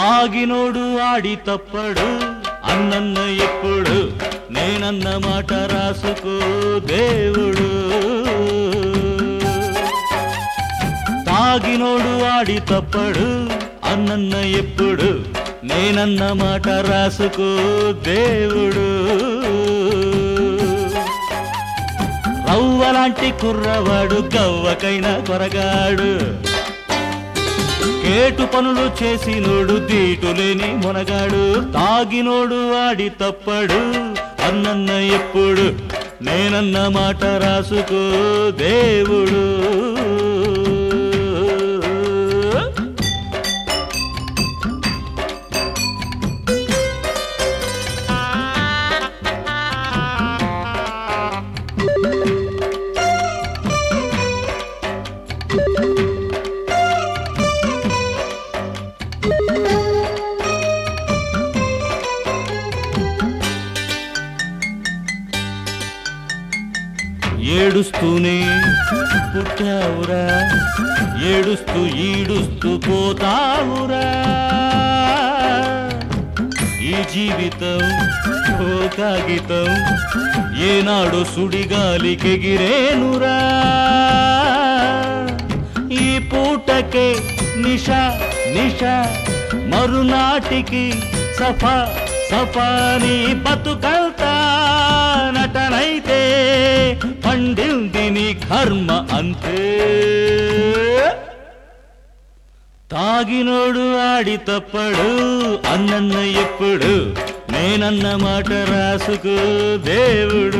తాగినోడు ఆడి తప్పడు అన్నన్న ఎప్పుడు నేనన్న మాట రాసుకో దేవుడు తాగినోడు ఆడి తప్పడు అన్నన్న ఎప్పుడు నేనన్న మాట రాసుకో దేవుడు రవ్వలాంటి కుర్రవాడు గవ్వకైన కొరగాడు కేటు పనులు చేసినోడు దీటులేని మునగాడు తాగినోడు ఆడి తప్పడు అన్నన్న ఎప్పుడు నేనన్న మాట రాసుకో దేవుడు ఏడుస్తూనే పుట్టావురా ఏడుస్తూ ఈడుస్తూ పోతావురా ఈ జీవితం ఓ కాగితం ఏనాడు సుడిగాలికెగిరేనురా ఈ పూటకే నిష నిష మరునాటికి సఫా సఫాని బతుకల్తా నటనైతే పండింది నీ కర్మ అంతే తాగినోడు ఆడి తప్పడు అన్నన్న ఎప్పుడు నేనన్న మాట రాసుకో దేవుడు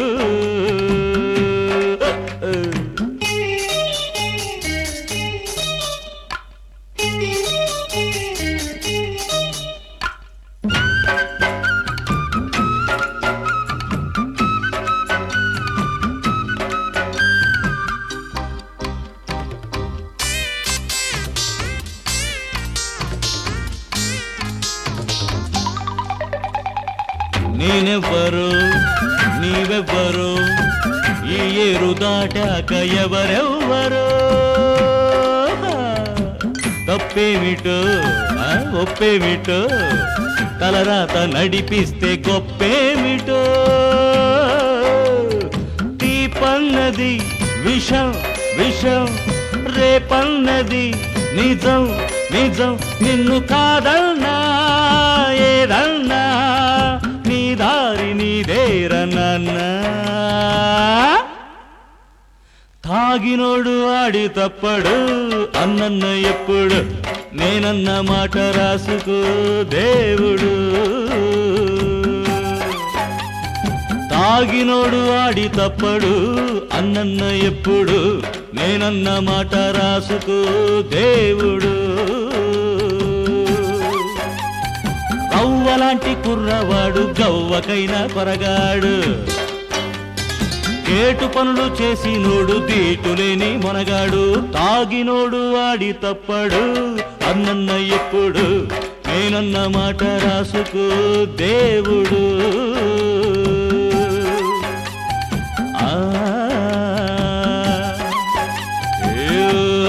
నేనెవ్వరు నీవెవ్వరు ఈ ఏరు దాటాక ఎవరెవ్వరు తప్పేమిటో ఆ, ఒప్పేమిటో తలరాత నడిపిస్తే గొప్పేమిటో తీపన్నది విషం విషం రేపన్నది నిజం నిజం నిన్ను కాదన్నా ఏదన్నా నీ దారి నీదేరనన్నా తాగినోడు ఆడి తప్పడు అన్నన్న ఎప్పుడు నేనన్న మాట రాసుకో దేవుడు తాగినోడు ఆడి తప్పడు అన్నన్న ఎప్పుడు నేనన్న మాట రాసుకో దేవుడు రవ్వలాంటి కుర్రవాడు గవ్వకైనా కొరగాడు కేటు పనులు చేసినోడు దీటులేని మొనగాడు తాగినోడు ఆడి తప్పడు అన్నన్న ఎప్పుడు నేనన్న మాట రాసుకో దేవుడు ఆ ఏ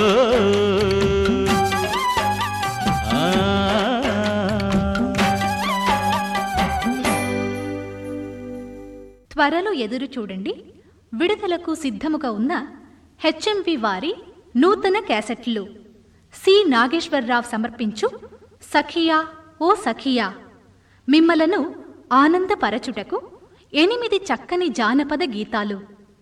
త్వరలో ఎదురు చూడండి విడుదలకు సిద్ధముగా ఉన్న హెచ్ఎంవి వారి నూతన క్యాసెట్లు సి నాగేశ్వరరావు సమర్పించు సఖియా ఓ సఖియా మిమ్మలను ఆనందపరచుటకు ఎనిమిది చక్కని జానపద గీతాలు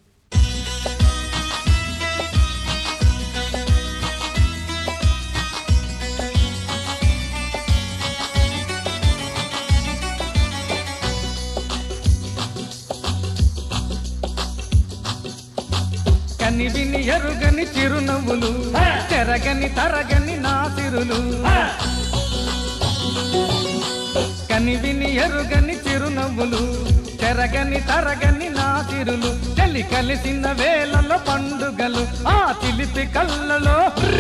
కని విని ఎరుగని చిరునవ్వులు చెరగని తరగని నా సిరులు కని విని ఎరుగని చిరునవ్వులు చెరగని తరగని నా సిరులు చలి కలిసిన వేళలో పండుగలు ఆ చిలిపి కళ్ళలో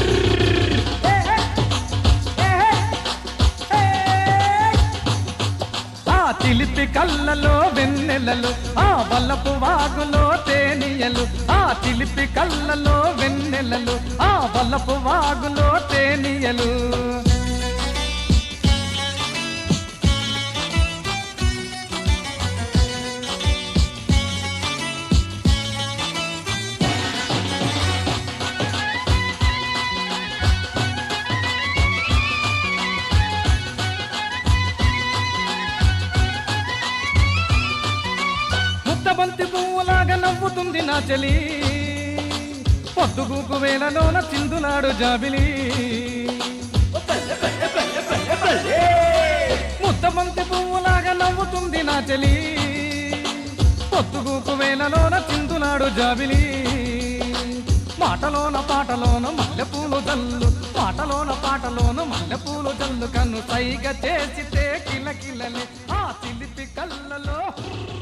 ఆ చిలిపి కళ్ళలో వెన్నెలలు ఆ వల్లపు వాగులో తేనియలు ఆ చిలిపి కళ్ళలో వెన్నెలలు ఆ వల్లపు వాగులో తేనియలు నవ్వుతుంది నా చెలి పొద్దుగూకు వేళలోన చిందులాడు జాబిలి ముద్దబంతి పువ్వులాగా నవ్వుతుంది నా చెలి పొద్దుగూకు వేళలోన చిందులాడు జాబిలి మాటలోన పాటలోన మల్లెపూలు జల్లు మాటలోన పాటలోన మల్లెపూలు జల్లు కన్ను సైగ చేసితే కిలకిలలే ఆ చిలిపి కళ్ళలో